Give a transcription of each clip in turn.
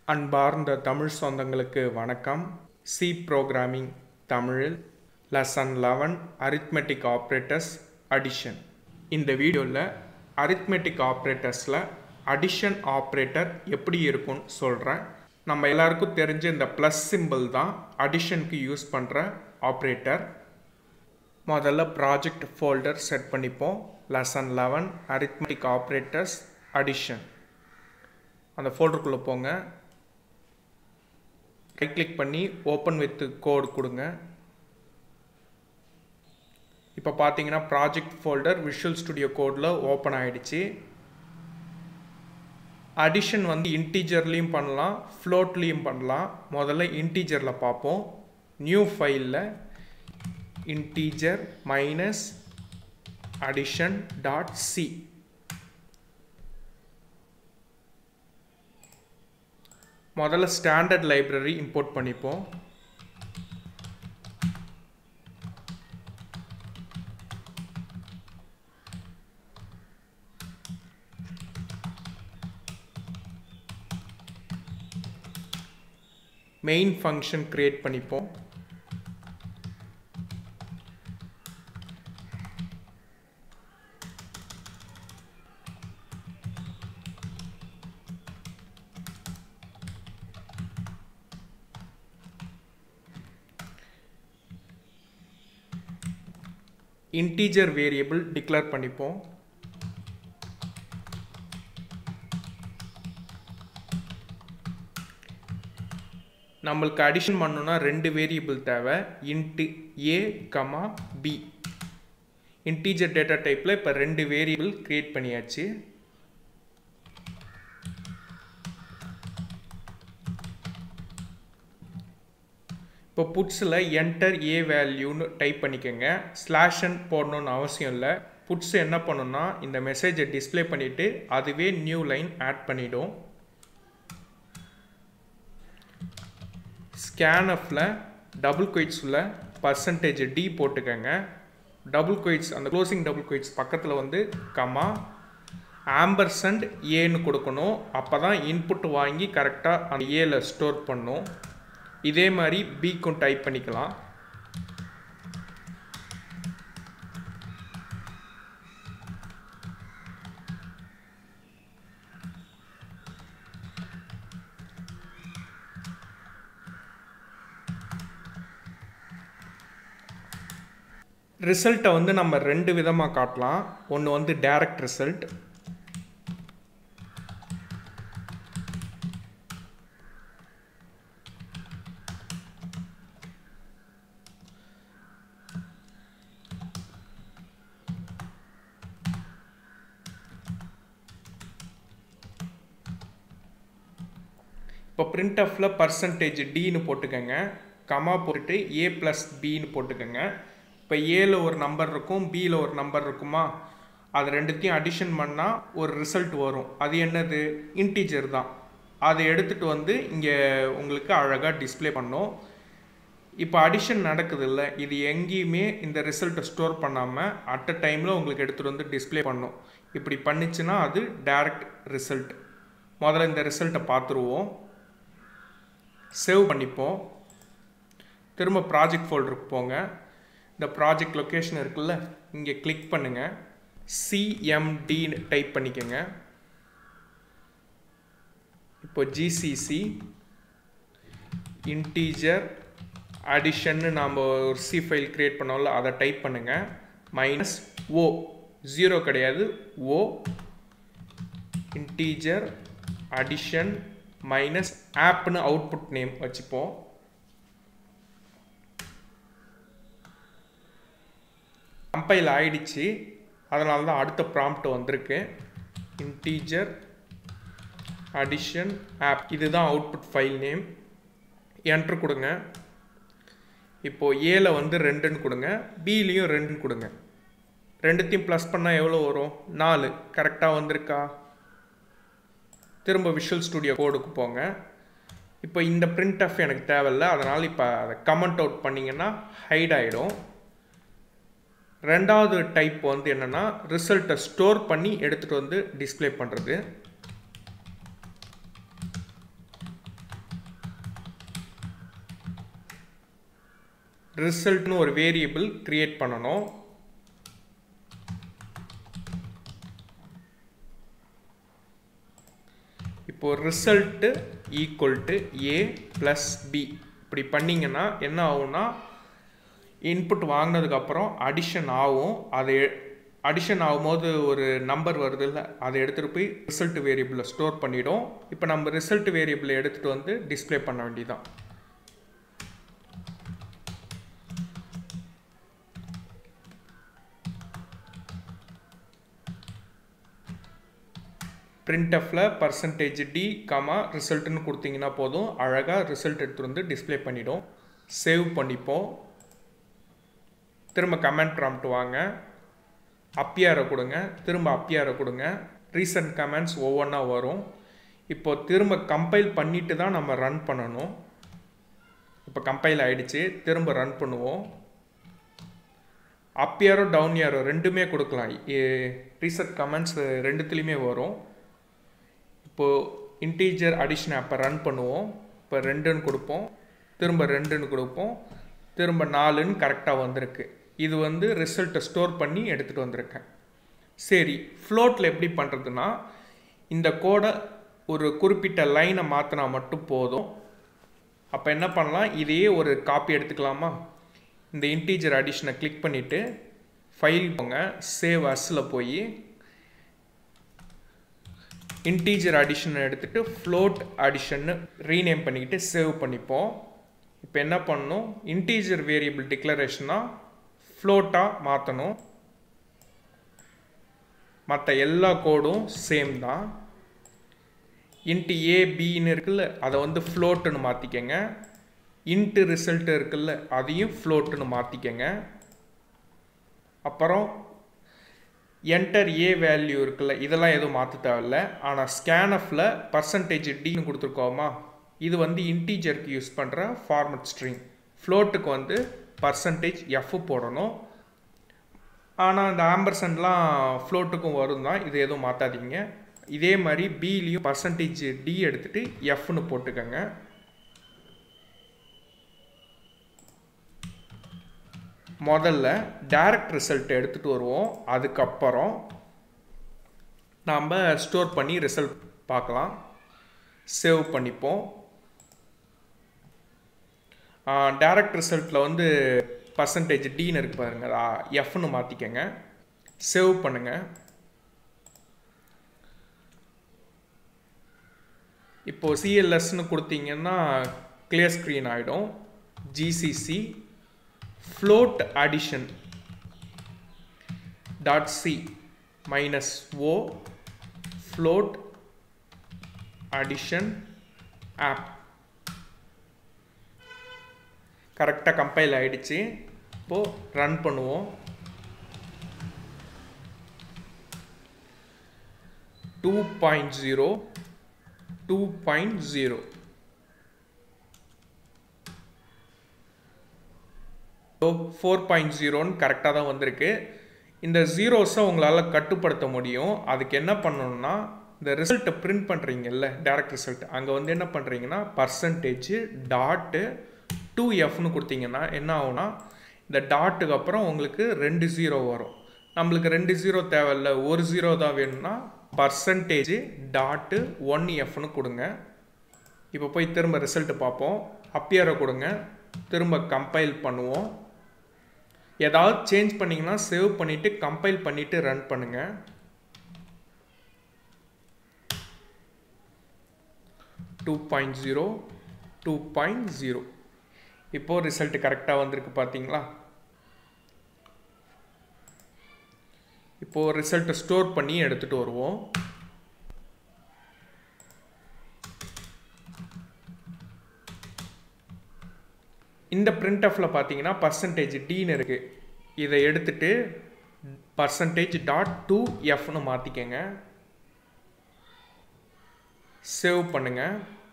அன்பார்ந்த தமிழ் சொந்தங்களுக்கு வணக்கம் சி ப்ரோக்ராமிங் தமிழில் lesson eleven arithmetic operators addition இந்த வீடியோவில் அரித்மெட்டிக் ஆப்ரேட்டர்ஸில் அடிஷன் ஆப்ரேட்டர் எப்படி இருக்கும்னு சொல்கிறேன் நம்ம எல்லாருக்கும் தெரிஞ்ச இந்த ப்ளஸ் சிம்பிள் தான் அடிஷனுக்கு யூஸ் பண்ணுற ஆப்ரேட்டர் முதல்ல ப்ராஜெக்ட் ஃபோல்டர் செட் பண்ணிப்போம் lesson eleven arithmetic operators addition அந்த ஃபோல்டருக்குள்ளே போங்க ரைட் கிளிக் பண்ணி ஓப்பன் வித் கோடு கொடுங்க இப்போ பார்த்தீங்கன்னா ப்ராஜெக்ட் ஃபோல்டர் விஷுவல் ஸ்டுடியோ கோடில் ஓப்பன் ஆகிடுச்சு அடிஷன் வந்து இன்டீஜர்லேயும் பண்ணலாம் ஃப்ளோட்லேயும் பண்ணலாம் முதல்ல இன்டீஜரில் பார்ப்போம் நியூ ஃபைலில் integer minus addition dot C முதல்ல ஸ்டாண்டர்ட் லைப்ரரி இம்போர்ட் பண்ணிப்போம் மெயின் ஃபங்க்ஷன் கிரியேட் பண்ணிப்போம் இன்டீஜர் வேரியபிள் டிக்ளேர் பண்ணிப்போம் நம்மளுக்கு அடிஷன் பண்ணணும்னா ரெண்டு வேரியபிள் தேவை int A comma B integer data டைப்பில் இப்போ ரெண்டு வேரியபிள் க்ரியேட் பண்ணியாச்சு இப்போ புட்ஸில் என்டர் ஏ வேல்யூன்னு டைப் பண்ணிக்கோங்க ஸ்லாஷன் போடணுன்னு அவசியம் இல்லை புட்ஸ் என்ன பண்ணுன்னா இந்த மெசேஜை டிஸ்பிளே பண்ணிவிட்டு அதுவே நியூ லைன் ஆட் பண்ணிடும் ஸ்கேனஃபில் டபுள் கொயிட்ஸில் பர்சன்டேஜ் டி போட்டுக்கோங்க டபுள் கொயிட்ஸ் அந்த க்ளோசிங் டபுள் கொயிட்ஸ் பக்கத்தில் வந்து கமா ஆம்பர்சண்ட் ஏன்னு கொடுக்கணும் அப்போ தான் இன்புட் வாங்கி கரெக்டாக அந்த ஏல ஸ்டோர் பண்ணும் இதே மாதிரி பிக்கும் டைப் பண்ணிக்கலாம் ரிசல்ட்டை வந்து நம்ம ரெண்டு விதமாக காட்டலாம் ஒன்று வந்து டைரக்ட் ரிசல்ட் இப்போ பிரிண்ட் ஆஃபில் பர்சன்டேஜ் டின்னு போட்டுக்கோங்க கமா போட்டுட்டு ஏ ப்ளஸ் பின்னு போட்டுக்கோங்க இப்போ ஏல ஒரு நம்பர் இருக்கும் பியில் ஒரு நம்பர் இருக்குமா அது ரெண்டுத்தையும் அடிஷன் பண்ணால் ஒரு ரிசல்ட் வரும் அது என்னது இன்டீஜர் தான் அதை எடுத்துகிட்டு வந்து இங்கே உங்களுக்கு அழகாக டிஸ்பிளே பண்ணும் இப்போ அடிஷன் நடக்குது இல்லை இது எங்கேயுமே இந்த ரிசல்ட்டை ஸ்டோர் பண்ணாமல் அட் அ டைமில் உங்களுக்கு எடுத்துகிட்டு வந்து டிஸ்பிளே பண்ணும் இப்படி பண்ணிச்சுன்னா அது டைரக்ட் ரிசல்ட் முதல்ல இந்த ரிசல்ட்டை பார்த்துருவோம் சேவ் பண்ணிப்போம் திரும்ப ப்ராஜெக்ட் ஃபோல்டருக்கு போங்க இந்த ப்ராஜெக்ட் லொக்கேஷன் இருக்குல்ல இங்கே கிளிக் பண்ணுங்கள் சிஎம்டின்னு டைப் பண்ணிக்கோங்க இப்போ ஜிசிசி இன்டீஜர் அடிஷன்னு நாம் ஒரு சி ஃபைல் க்ரியேட் பண்ணோம்ல அதை டைப் பண்ணுங்கள் மைனஸ் ஓ ஜீரோ கிடையாது ஓ இன்டீஜர் அடிஷன் மைனஸ் ஆப்னு அவுட்புட் நேம் வச்சுப்போம் கம்பைல் ஆயிடுச்சு அதனால தான் அடுத்த ப்ராம்ப்ட் வந்திருக்கு இன்டீஜர் அடிஷன் ஆப் இதுதான் அவுட்புட் ஃபைல் நேம் என்ட்ரு கொடுங்க இப்போது ஏல வந்து ரெண்டுன்னு கொடுங்க பிலையும் ரெண்டுன்னு கொடுங்க ரெண்டுத்தையும் ப்ளஸ் பண்ணால் எவ்வளோ வரும் நாலு கரெக்டாக வந்திருக்கா திரும்ப விஷுவல் ஸ்டுடியோ கோடுக்கு போங்க இப்போ இந்த பிரிண்ட் ஆஃப் எனக்கு தேவையில்ல அதனால் இப்போ அதை கமெண்ட் அவுட் பண்ணிங்கன்னா ஹைட் ஆகிடும் ரெண்டாவது டைப் வந்து என்னென்னா ரிசல்ட்டை ஸ்டோர் பண்ணி எடுத்துகிட்டு வந்து டிஸ்பிளே பண்ணுறது ரிசல்ட்னு ஒரு வேரியபிள் க்ரியேட் பண்ணணும் இப்போது result equal to A plus B இப்படி பண்ணிங்கன்னா என்ன ஆகும்னா இன்புட் வாங்கினதுக்கப்புறம் அடிஷன் ஆகும் அது அடிஷன் ஆகும்போது ஒரு நம்பர் வருது இல்லை அதை எடுத்துகிட்டு போய் ரிசல்ட் வேரியபிளில் ஸ்டோர் பண்ணிவிடும் இப்போ நம்ம ரிசல்ட் வேரியபிளை எடுத்துகிட்டு வந்து டிஸ்பிளே பண்ண வேண்டியதான் பிரிண்ட்எஃப்பில் பர்சன்டேஜ் டி கமா ரிசல்ட்டுன்னு கொடுத்தீங்கன்னா போதும் அழகாக ரிசல்ட் எடுத்துகிட்டு வந்து டிஸ்பிளே பண்ணிடும் சேவ் பண்ணிப்போம் திரும்ப கமெண்ட் ப்ராம்ப்ட் வாங்க அப்பியாரை கொடுங்க திரும்ப அப்பியாரை கொடுங்க ரீசன்ட் கமெண்ட்ஸ் ஒவ்வொன்றா வரும் இப்போ திரும்ப கம்பைல் பண்ணிட்டு தான் நம்ம ரன் பண்ணணும் இப்போ கம்பைல் ஆகிடுச்சு திரும்ப ரன் பண்ணுவோம் அப்பியாரோ டவுன் யாரோ ரெண்டுமே கொடுக்கலாம் ரீசெட் கமெண்ட்ஸ் ரெண்டுத்துலேயுமே வரும் இப்போது இன்டீஜர் அடிஷன் அப்போ ரன் பண்ணுவோம் இப்போ ரெண்டுன்னு கொடுப்போம் திரும்ப ரெண்டுன்னு கொடுப்போம் திரும்ப நாலுன்னு கரெக்டாக வந்திருக்கு இது வந்து ரிசல்ட்டை ஸ்டோர் பண்ணி எடுத்துகிட்டு வந்திருக்கேன் சரி ஃப்ளோட்டில் எப்படி பண்ணுறதுன்னா இந்த கோடை ஒரு குறிப்பிட்ட லைனை மாற்றினா மட்டும் போதும் அப்போ என்ன பண்ணலாம் இதையே ஒரு காப்பி எடுத்துக்கலாமா இந்த இன்டீஜர் அடிஷனை கிளிக் பண்ணிவிட்டு ஃபைல் போங்க சேவ் அஸில் போய் இன்டீஜர் அடிஷனை எடுத்துகிட்டு ஃப்ளோட் அடிஷன்னு ரீநேம் பண்ணிக்கிட்டு சேவ் பண்ணிப்போம் இப்போ என்ன பண்ணணும் இன்டீஜர் வேரியபிள் டிக்ளரேஷனாக ஃப்ளோட்டாக மாற்றணும் மற்ற எல்லா கோடும் சேம் தான் இன்ட்டு ஏ பின்னு இருக்குல்ல அதை வந்து ஃப்ளோட்டுன்னு மாற்றிக்கங்க இன்ட்டு ரிசல்ட் இருக்குல்ல அதையும் ஃப்ளோட்டுன்னு மாற்றிக்கங்க அப்புறம் என்டர் ஏ வேல்யூ இருக்குல்ல இதெல்லாம் எதுவும் மாற்ற தேவையில்ல ஆனால் ஸ்கேனஃபில் பர்சன்டேஜ் டின்னு கொடுத்துருக்கோமா இது வந்து இன்டீஜருக்கு யூஸ் பண்ணுற ஃபார்மட் ஸ்ட்ரிங் ஃப்ளோட்டுக்கு வந்து பர்சன்டேஜ் எஃப் போடணும் ஆனால் இந்த ஆம்பர்சன்ட்லாம் ஃப்ளோட்டுக்கும் வரும் தான் இது எதுவும் மாற்றாதீங்க இதே மாதிரி பிலையும் பர்சன்டேஜ் டி எடுத்துகிட்டு எஃப்னு போட்டுக்கோங்க முதல்ல டைரக்ட் ரிசல்ட் எடுத்துகிட்டு வருவோம் அதுக்கப்புறம் நாம் ஸ்டோர் பண்ணி ரிசல்ட் பார்க்கலாம் சேவ் பண்ணிப்போம் டைரக்ட் ரிசல்ட்டில் வந்து பர்சன்டேஜ் டின்னு இருக்கு பாருங்க எஃப்னு மாற்றிக்கங்க சேவ் பண்ணுங்கள் இப்போது சிஎல்எஸ்ன்னு கொடுத்தீங்கன்னா கிளியர் ஸ்க்ரீன் ஆகிடும் GCC float addition dot c minus o float addition app கரெக்டாக கம்பைல் ஆகிடுச்சு இப்போது ரன் பண்ணுவோம் two point zero two point zero four point ஜீரோன்னு கரெக்டாக தான் வந்திருக்கு இந்த ஜீரோஸை உங்களால் கட்டுப்படுத்த முடியும் அதுக்கு என்ன பண்ணணும்னா இந்த ரிசல்ட்டை பிரிண்ட் பண்ணுறீங்கல்ல டேரக்ட் ரிசல்ட் அங்கே வந்து என்ன பண்ணுறீங்கன்னா பர்சன்டேஜ் டாட்டு டூ எஃப்னு கொடுத்தீங்கன்னா என்ன ஆகும்னா இந்த டாட்டுக்கு அப்புறம் உங்களுக்கு ரெண்டு ஜீரோ வரும் நம்மளுக்கு ரெண்டு ஜீரோ தேவையில்ல ஒரு ஜீரோ தான் வேணும்னா பர்சன்டேஜ் டாட்டு ஒன் எஃப்னு கொடுங்க இப்போ போய் திரும்ப ரிசல்ட்டு பார்ப்போம் அப்பியரை கொடுங்க திரும்ப கம்பைல் பண்ணுவோம் ஏதாவது சேஞ்ச் பண்ணிங்கன்னா சேவ் பண்ணிவிட்டு கம்பைல் பண்ணிவிட்டு ரன் பண்ணுங்கள் two point zero two point zero இப்போது ரிசல்ட் கரெக்டாக வந்திருக்கு பார்த்தீங்களா இப்போது ரிசல்ட்டை ஸ்டோர் பண்ணி எடுத்துகிட்டு வருவோம் இந்த பிரிண்ட் ஆஃபில் பார்த்தீங்கன்னா பர்சன்டேஜ் டின்னு இருக்குது இதை எடுத்துட்டு பர்சன்டேஜ் டாட் டூ எஃப்னு மாற்றிக்கங்க சேவ் பண்ணுங்க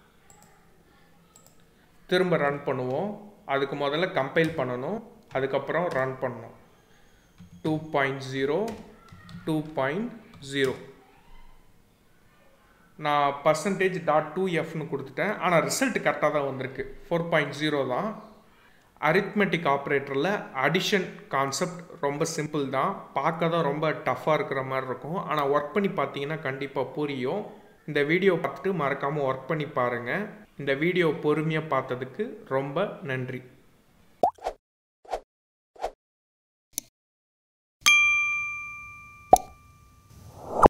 திரும்ப ரன் பண்ணுவோம் அதுக்கு முதல்ல கம்பைல் பண்ணணும் அதுக்கப்புறம் ரன் பண்ணணும் two point zero two point zero நான் பர்சன்டேஜ் டாட் டூ எஃப்னு கொடுத்துட்டேன் ஆனால் ரிசல்ட் கரெக்டாக தான் வந்திருக்கு ஃபோர் பாயிண்ட் ஜீரோ தான் அரித்மெட்டிக் ஆப்ரேட்டரில் அடிஷன் கான்செப்ட் ரொம்ப சிம்பிள் தான் பார்க்க தான் ரொம்ப டஃப்பாக இருக்கிற மாதிரி இருக்கும் ஆனால் ஒர்க் பண்ணி பார்த்தீங்கன்னா கண்டிப்பாக புரியும் இந்த வீடியோ பார்த்துட்டு மறக்காமல் ஒர்க் பண்ணி பாருங்கள் இந்த வீடியோ பொறுமையாக பார்த்ததுக்கு ரொம்ப நன்றி